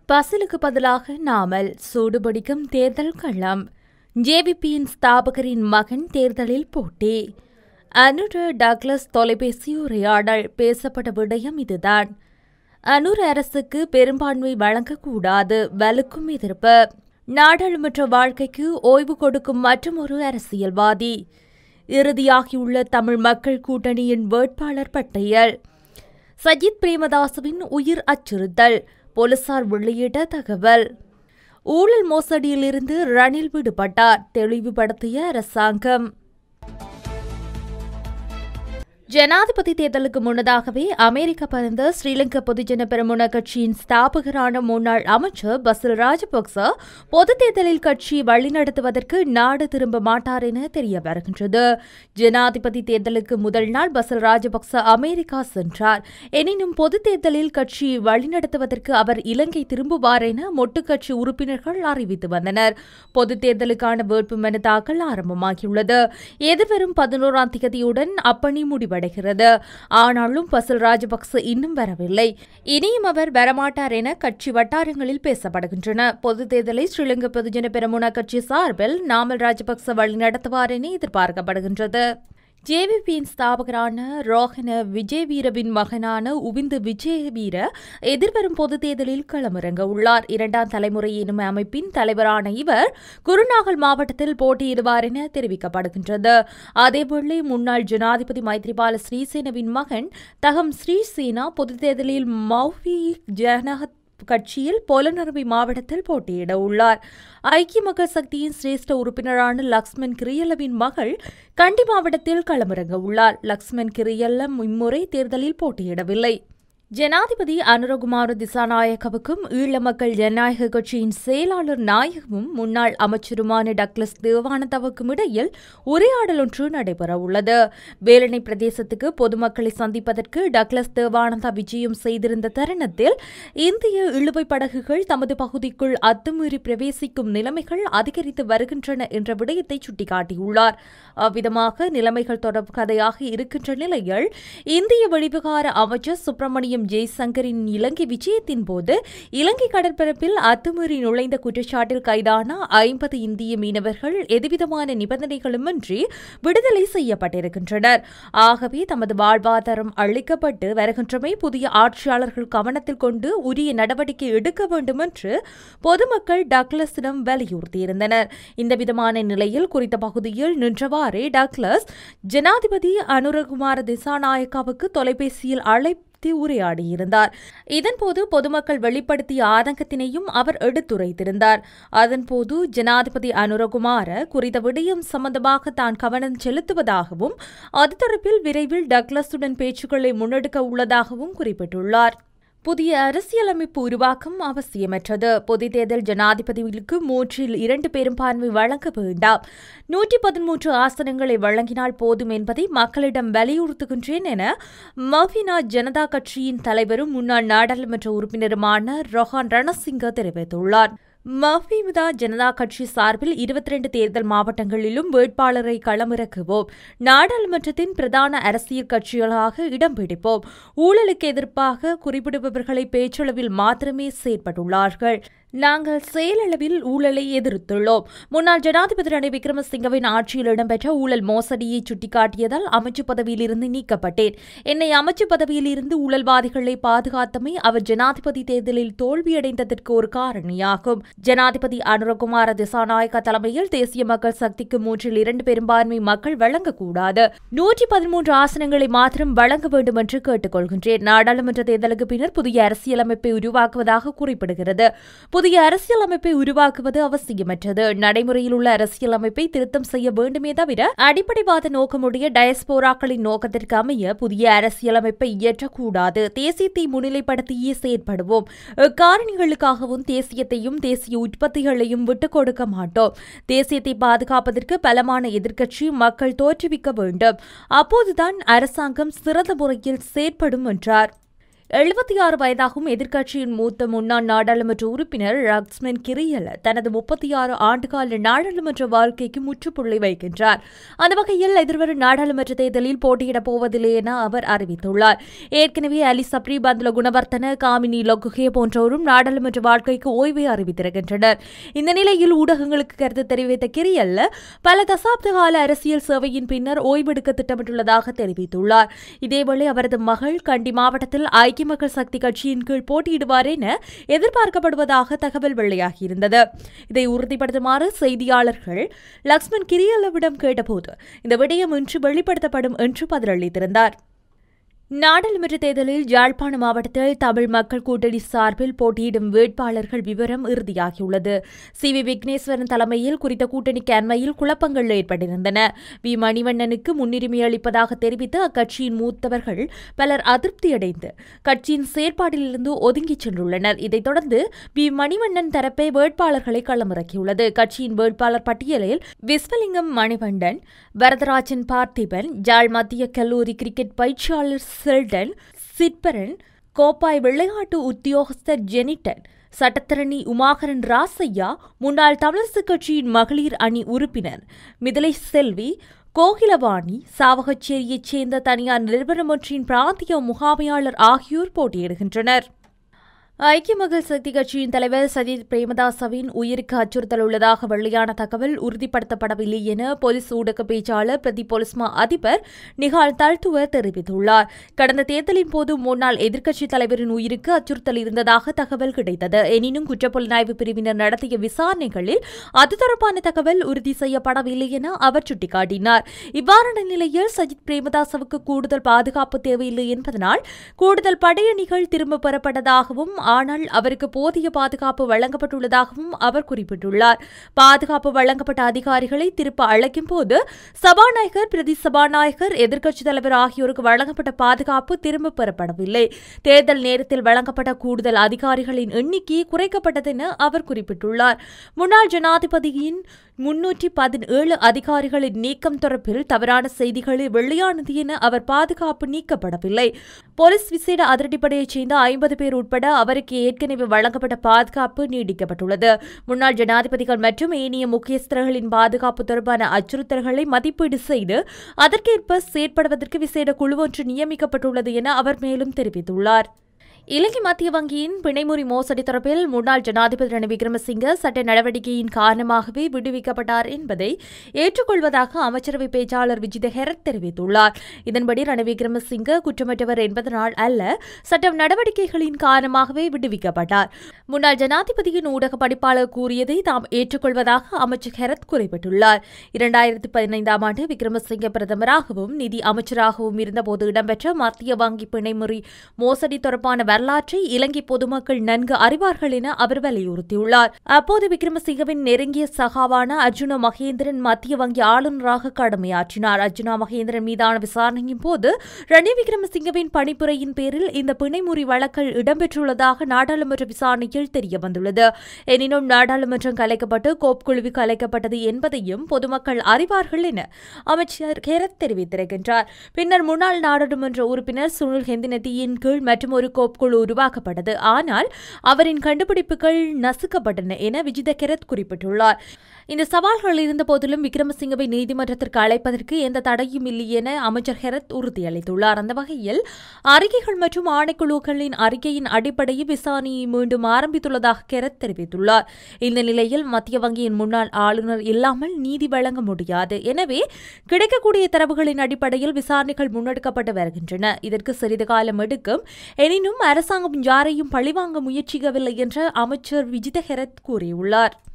பசிலுக்கு பதிலாக நாமல் சூடுபிடிக்கும் தேர்தல் களம் ஜேவிபியின் ஸ்தாபகரின் மகன் தேர்தலில் போட்டி அனுர டக்ளஸ் தொலைபேசி உரையாடல் பேசப்பட்ட விடயம் இதுதான் அனுர் அரசுக்கு பெரும்பான்மை வழங்கக்கூடாது வலுக்கும் எதிர்ப்பு நாடாளுமன்ற வாழ்க்கைக்கு ஓய்வு கொடுக்கும் மற்றொரு அரசியல்வாதி இறுதியாகியுள்ள தமிழ் மக்கள் கூட்டணியின் வேட்பாளர் பட்டியல் சஜித் பிரேமதாசவின் உயிர் அச்சுறுத்தல் போலீசார் வெளியிட்ட தகவல் ஊழல் மோசடியிலிருந்து ரணில் விடுபட்டார் தெளிவுபடுத்திய அரசாங்கம் ஜனாதிபதி தேர்தலுக்கு முன்னதாகவே அமெரிக்க பறந்த ஸ்ரீலங்கா பொதுஜன பெரமுன கட்சியின் ஸ்தாபகரான முன்னாள் அமைச்சர் பசில் ராஜபக்ச பொதுத் தேர்தலில் கட்சி வழிநடத்துவதற்கு நாடு திரும்ப மாட்டார் என தெரிய வருகின்றது ஜனாதிபதி தேர்தலுக்கு முதல் நாள் பசில் ராஜபக்ச அமெரிக்கா சென்றார் எனினும் பொதுத் தேர்தலில் கட்சி வழிநடத்துவதற்கு அவர் இலங்கை திரும்புவார் என மொட்டு கட்சி உறுப்பினர்கள் அறிவித்து வந்தனர் பொதுத் தேர்தலுக்கான வேட்புமனு தாக்கல் ஆரம்பமாகியுள்ளது எதிர்வரும் பதினோராம் தேதியுடன் அப்பணி முடிவடைகிறது ஆனாலும் பசில் ராஜபக்ச இன்னும் வரவில்லை இனியும் அவர் வரமாட்டார் என கட்சி வட்டாரங்களில் பேசப்படுகின்றன பொதுத் தேர்தலை ஸ்ரீலங்கா பொதுஜன பெரமுன கட்சி சார்பில் நாமல் ராஜபக்ச வழிநடத்துவார் என எதிர்பார்க்கப்படுகின்றது ஜேவிபியின் ஸ்தாபகரான ரோஹன விஜயவீரவின் மகனான உபிந்து விஜயவீர எதிர்வரும் பொதுத் தேர்தலில் களமிறங்க உள்ளார் இரண்டாம் தலைமுறை எனும் அமைப்பின் தலைவரான இவர் குருநாகல் மாவட்டத்தில் போட்டியிடுவார் என தெரிவிக்கப்படுகின்றது அதேவேளை முன்னாள் ஜனாதிபதி மைத்ரிபால ஸ்ரீசேனவின் மகன் தகம் ஸ்ரீசேனா பொதுத் தேர்தலில் மௌவி ஜனகத் கட்சியில் பொலனறுவை மாவட்டத்தில் போட்டியிட உள்ளார் ஐக்கிய மக்கள் சக்தியின் சிரேஷ்ட உறுப்பினரான லக்ஷ்மன் கிரியல்லவின் மகள் கண்டி மாவட்டத்தில் களமிறங்க உள்ளார் லக்ஷ்மன் கிரியல்லம் இம்முறை தேர்தலில் போட்டியிடவில்லை ஜனாதிபதி அனுரகுமார திசாநாயகவுக்கும் ஈழ மக்கள் ஜனநாயக கட்சியின் செயலாளர் நாயகமும் முன்னாள் அமைச்சருமான டக்ளஸ் தேவானந்தாவுக்கும் இடையில் உரையாடல் ஒன்று நடைபெறவுள்ளது வேலணை பிரதேசத்துக்கு பொதுமக்களை சந்திப்பதற்கு டக்ளஸ் தேவானந்தா விஜயம் செய்திருந்த தருணத்தில் இந்திய இழுவை படகுகள் தமது பகுதிக்குள் அத்துமீறி பிரவேசிக்கும் நிலைமைகள் அதிகரித்து வருகின்றன என்ற விடயத்தை சுட்டிக்காட்டியுள்ளார் அவ்விதமாக நிலைமைகள் தொடர் கதையாக இருக்கின்ற நிலையில் இந்திய வெளிவிகார அமைச்சர் சுப்பிரமணியம் ஜெய்சங்கரின் இலங்கை விஜயத்தின் போது இலங்கை கடற்பரப்பில் அத்துமீறி நுழைந்த குற்றச்சாட்டில் கைதான ஐம்பது இந்திய மீனவர்கள் எதுவிதமான நிபந்தனைகளுமின்றி விடுதலை செய்யப்பட்டிருக்கின்றனர் ஆகவே தமது வாழ்வாதாரம் அளிக்கப்பட்டு வருகின்றமை புதிய ஆட்சியாளர்கள் கவனத்தில் கொண்டு உரிய நடவடிக்கை எடுக்க வேண்டும் என்று பொதுமக்கள் டக்ளஸிடம் வலியுறுத்தியிருந்தனர் இந்த விதமான நிலையில் குறித்த பகுதியில் நின்றவாறே டக்ளஸ் ஜனாதிபதி அனுரகுமார திசாநாயக்காவுக்கு தொலைபேசியில் அழைப்பு உரையாடியிருந்தார் இதன்போது பொதுமக்கள் வெளிப்படுத்திய ஆதங்கத்தினையும் அவர் எடுத்துரைத்திருந்தார் அதன்போது ஜனாதிபதி அனுரகுமார குறித்த விடயம் சம்பந்தமாக தான் கவனம் செலுத்துவதாகவும் அது தொடர்பில் விரைவில் டக்ளஸுடன் பேச்சுக்களை முன்னெடுக்க உள்ளதாகவும் குறிப்பிட்டுள்ளார் புதிய அரசியலமைப்பு உருவாக்கம் அவசியமற்றது பொது தேர்தல் ஜனாதிபதிகளுக்கு மூன்றில் இரண்டு பெரும்பான்மை வழங்க வேண்டாம் நூற்றி பதிமூன்று ஆசனங்களை வழங்கினால் போதும் என்பதை மக்களிடம் வலியுறுத்துகின்றேன் என மஃபினா ஜனதா கட்சியின் தலைவரும் முன்னாள் நாடாளுமன்ற உறுப்பினருமான ரொஹான் ரணசிங்க தெரிவித்துள்ளார் மஃபிமுதா ஜனதா கட்சி சார்பில் இருபத்தி ரெண்டு தேர்தல் மாவட்டங்களிலும் வேட்பாளரை களமிறக்குவோம் நாடாளுமன்றத்தின் பிரதான அரசியல் கட்சிகளாக இடம் பிடிப்போம் ஊழலுக்கு எதிர்ப்பாக குறிப்பிடுபவர்களை பேச்சளவில் மாத்திரமே செயற்பட்டுள்ளார்கள் நாங்கள் செயலளவில் ஊழலை எதிர்த்துள்ளோம் முன்னாள் ஜனாதிபதி ரணில் விக்ரமசிங்கவின் ஆட்சியில் இடம்பெற்ற ஊழல் மோசடியை சுட்டிக்காட்டியதால் அமைச்சு பதவியிலிருந்து நீக்கப்பட்டேன் என்னை அமைச்சு பதவியிலிருந்து ஊழல்வாதிகளை பாதுகாத்தமை அவர் ஜனாதிபதி தேர்தலில் தோல்வியடைந்ததற்கு ஒரு காரணியாகும் ஜனாதிபதி அனுரகுமார திசாநாயக்கா தலைமையில் தேசிய மக்கள் சக்திக்கு மூன்றில் இரண்டு பெரும்பான்மை மக்கள் வழங்கக்கூடாது நூற்றி பதிமூன்று ஆசனங்களை மாத்திரம் வழங்க வேண்டும் என்று கேட்டுக்கொள்கின்றேன் நாடாளுமன்ற தேர்தலுக்கு பின்னர் புதிய அரசியலமைப்பை உருவாக்குவதாக குறிப்பிடுகிறது புதிய அரசியலமைப்பை உருவாக்குவது அவசியமற்றது நடைமுறையில் உள்ள அரசியலமைப்பை திருத்தம் செய்ய வேண்டுமே தவிர அடிப்படைவாத நோக்கமுடைய டயஸ்போராக்களின் நோக்கத்திற்கு அமைய புதிய அரசியலமைப்பை இயற்றக்கூடாது தேசியத்தை முன்னிலைப்படுத்தியே செயற்படுவோம் காரணிகளுக்காகவும் தேசியத்தையும் தேசிய உற்பத்திகளையும் விட்டுக் கொடுக்க மாட்டோம் தேசியத்தை பாதுகாப்பதற்கு பலமான எதிர்க்கட்சி மக்கள் தோற்றுவிக்க வேண்டும் அப்போதுதான் அரசாங்கம் சிறந்த முறையில் செயற்படும் என்றார் எழுபத்தி ஆறு வயதாகும் எதிர்க்கட்சியின் மூத்த முன்னாள் நாடாளுமன்ற உறுப்பினர் ரக்ஸ்மன் கிரியல் தனது முப்பத்தி ஆறு ஆண்டுகால நாடாளுமன்ற வாழ்க்கைக்கு முற்றுப்புள்ளி வைக்கின்றார் அந்த வகையில் எதிர்வரும் நாடாளுமன்ற தேர்தலில் போட்டியிடப் போவதில்லை என அவர் அறிவித்துள்ளார் ஏற்கனவே அலி சப்ரி பந்துல குணவர்த்தன காமினி லொகுகே போன்றோரும் நாடாளுமன்ற வாழ்க்கைக்கு ஓய்வை அறிவித்திருக்கின்றனர் இந்த நிலையில் ஊடகங்களுக்கு கருத்து தெரிவித்த கிரியல் பல தசாப்த கால அரசியல் சேவையின் பின்னர் ஓய்வெடுக்க திட்டமிட்டுள்ளதாக தெரிவித்துள்ளார் இதேவேளை அவரது மகள் கண்டி மாவட்டத்தில் ஐக்கிய மக்கள் சக்தி கட்சியின் கீழ் போட்டியிடுவார் என எதிர்பார்க்கப்படுவதாக தகவல் வெளியாகியிருந்தது இதை உறுதிப்படுத்துமாறு செய்தியாளர்கள் லக்ஷ்மண் கிரியல்லவிடம் கேட்டபோது இந்த விடயம் இன்று வெளிப்படுத்தப்படும் என்று பதிலளித்திருந்தார் நாடாளுமன்ற தேர்தலில் யாழ்ப்பாண மாவட்டத்தில் தமிழ் மக்கள் கூட்டணி சார்பில் போட்டியிடும் வேட்பாளர்கள் விவரம் இறுதியாகியுள்ளது சி வி விக்னேஸ்வரன் தலைமையில் குறித்த கூட்டணிக்கு அண்மையில் குழப்பங்கள் ஏற்பட்டிருந்தன வி மணிவண்ணனுக்கு முன்னுரிமை அளிப்பதாக தெரிவித்து அக்கட்சியின் மூத்தவர்கள் பலர் அதிருப்தியடைந்து கட்சியின் செயற்பாட்டிலிருந்து ஒதுங்கிச் சென்றுள்ளனர் இதைத் தொடர்ந்து வி மணிவண்ணன் தரப்பே வேட்பாளர்களை களமிறக்கியுள்ளது கட்சியின் வேட்பாளர் பட்டியலில் விஸ்வலிங்கம் மணிவண்ணன் வரதராஜன் பார்த்திபன் ஜாழ் மத்திய கல்லூரி கிரிக்கெட் பயிற்சியாளர் செல்டன் சிற்பரன் கோப்பாய் விளையாட்டு உத்தியோகஸ்தர் ஜெனிட்டன் சட்டத்தரணி உமாகரன் ராசையா முன்னாள் தமிழரசுக் கட்சியின் மகளிர் அணி உறுப்பினர் மிதலை செல்வி கோகிலவாணி சாவகச்சேரியைச் சேர்ந்த தனியார் நிறுவனம் ஒன்றின் பிராந்திய முகாமையாளர் ஆகியோர் போட்டியிடுகின்றனர் ஐக்கிய மக்கள் சக்தி கட்சியின் தலைவர் சஜித் பிரேமதாசவின் உயிருக்கு அச்சுறுத்தல் உள்ளதாக வெளியான தகவல் உறுதிப்படுத்தப்படவில்லை என போலீஸ் ஊடக பேச்சாளர் பிரதி போலீஸ்மா அதிபர் நிகால் தல்துவர் தெரிவித்துள்ளார் கடந்த தேர்தலின் போது முன்னாள் எதிர்க்கட்சித் தலைவரின் உயிருக்கு அச்சுறுத்தல் இருந்ததாக தகவல் கிடைத்தது எனினும் குற்றப்புலனாய்வு பிரிவினர் நடத்திய விசாரணைகளில் அது தொடர்பான தகவல் உறுதி செய்யப்படவில்லை என அவர் சுட்டிக்காட்டினார் இவ்வாறான நிலையில் சஜித் பிரேமதாசவுக்கு கூடுதல் பாதுகாப்பு தேவையில்லை என்பதனால் கூடுதல் படையணிகள் திரும்பப் பெறப்பட்டதாகவும் ஆனால் அவருக்கு போதிய பாதுகாப்பு வழங்கப்பட்டுள்ளதாகவும் அவர் குறிப்பிட்டுள்ளார் பாதுகாப்பு வழங்கப்பட்ட அதிகாரிகளை திருப்ப அழைக்கும் போது சபாநாயகர் பிரதி சபாநாயகர் எதிர்க்கட்சித் தலைவர் ஆகியோருக்கு வழங்கப்பட்ட பாதுகாப்பு திரும்பப் பெறப்படவில்லை தேர்தல் நேரத்தில் வழங்கப்பட்ட கூடுதல் அதிகாரிகளின் எண்ணிக்கை குறைக்கப்பட்டதென அவர் குறிப்பிட்டுள்ளார் முன்னாள் ஜனாதிபதியின் முன்னூற்றி பதினேழு அதிகாரிகளின் நீக்கம் தொடர்பில் தவறான செய்திகளை வெளியானது என அவர் பாதுகாப்பு நீக்கப்படவில்லை போலீஸ் விசேட அதிரடிப்படையைச் சேர்ந்த ஐம்பது பேர் உட்பட அவருக்கு ஏற்கனவே வழங்கப்பட்ட பாதுகாப்பு நீடிக்கப்பட்டுள்ளது முன்னாள் ஜனாதிபதிகள் மற்றும் ஏனைய முக்கியஸ்தர்களின் பாதுகாப்பு தொடர்பான அச்சுறுத்தல்களை மதிப்பீடு செய்து அதற்கேற்ப செயற்படுவதற்கு விசேட குழு ஒன்று நியமிக்கப்பட்டுள்ளது என அவர் மேலும் தெரிவித்துள்ளார் இலங்கை மத்திய வங்கியின் பிணைமுறி மோசடி தொடர்பில் முன்னாள் ஜனாதிபதி ரணில் விக்ரமசிங்க சட்ட நடவடிக்கையின் காரணமாகவே விடுவிக்கப்பட்டார் என்பதை ஏற்றுக்கொள்வதாக அமைச்சரவை பேச்சாளர் விஜித ஹெரத் தெரிவித்துள்ளார் இதன்படி ரணில் விக்ரமசிங்க குற்றமற்றவர் என்பதனால் அல்ல சட்ட நடவடிக்கைகளின் காரணமாகவே விடுவிக்கப்பட்டார் முன்னாள் ஜனாதிபதியின் ஊடக படிப்பாளர் கூறியதை தாம் ஏற்றுக்கொள்வதாக அமைச்சர் ஹெரத் குறிப்பிட்டுள்ளார் இரண்டாயிரத்தி பதினைந்தாம் ஆண்டு விக்ரமசிங்க பிரதமராகவும் நிதி அமைச்சராகவும் இருந்தபோது இடம்பெற்ற மத்திய வங்கி பிணைமுறி மோசடி தொடர்பான வரலாற்றை இலங்கை பொதுமக்கள் நன்கு அறிவார்கள் என அவர் வலியுறுத்தியுள்ளார் அப்போது விக்ரமசிங்கவின் நெருங்கிய சகாவான அர்ஜுன மகேந்திரன் மத்திய வங்கி ஆளுநராக கடமையாற்றினார் அர்ஜுனா மகேந்திரன் மீதான விசாரணையின் போது ரணில் விக்ரமசிங்கவின் பணிப்புரையின் பேரில் இந்த பிணைமுறி வழக்கல் இடம்பெற்றுள்ளதாக நாடாளுமன்ற விசாரணையில் தெரியவந்துள்ளது எனினும் நாடாளுமன்றம் கலைக்கப்பட்டு கோப் குழுவி கலைக்கப்பட்டது என்பதையும் பொதுமக்கள் அறிவார்கள் என அமைச்சர் ஹெரத் தெரிவித்திருக்கின்றார் பின்னர் முன்னாள் நாடாளுமன்ற உறுப்பினர் சுனில் ஹெந்தினத்தியின் கீழ் மற்றும் ஒரு கோப் குழு உருவாக்கப்பட்டது ஆனால் அவரின் கண்டுபிடிப்புகள் நசுக்கப்பட்டன என விஜித கெரத் குறிப்பிட்டுள்ளார் இந்த சவால்கள் இருந்த போதிலும் விக்ரமசிங்கவை நீதிமன்றத்திற்கு அழைப்பதற்கு எந்த தடையும் இல்லை என அமைச்சர் ஹெரத் உறுதியளித்துள்ளார் அந்த வகையில் அறிக்கைகள் மற்றும் ஆணைக்குழுக்களின் அறிக்கையின் அடிப்படையில் விசாரணையை மீண்டும் ஆரம்பித்துள்ளதாக கெரத் தெரிவித்துள்ளார் இந்த நிலையில் மத்திய வங்கியின் முன்னாள் ஆளுநர் இல்லாமல் நீதி வழங்க முடியாது எனவே கிடைக்கக்கூடிய தரவுகளின் அடிப்படையில் விசாரணைகள் முன்னெடுக்கப்பட்டு வருகின்றன இதற்கு சிறிது காலம் எடுக்கும் எனினும் அரசாங்கம் யாரையும் பழிவாங்க முயற்சிக்கவில்லை என்று அமைச்சர் விஜித ஹெரத் கூறியுள்ளார்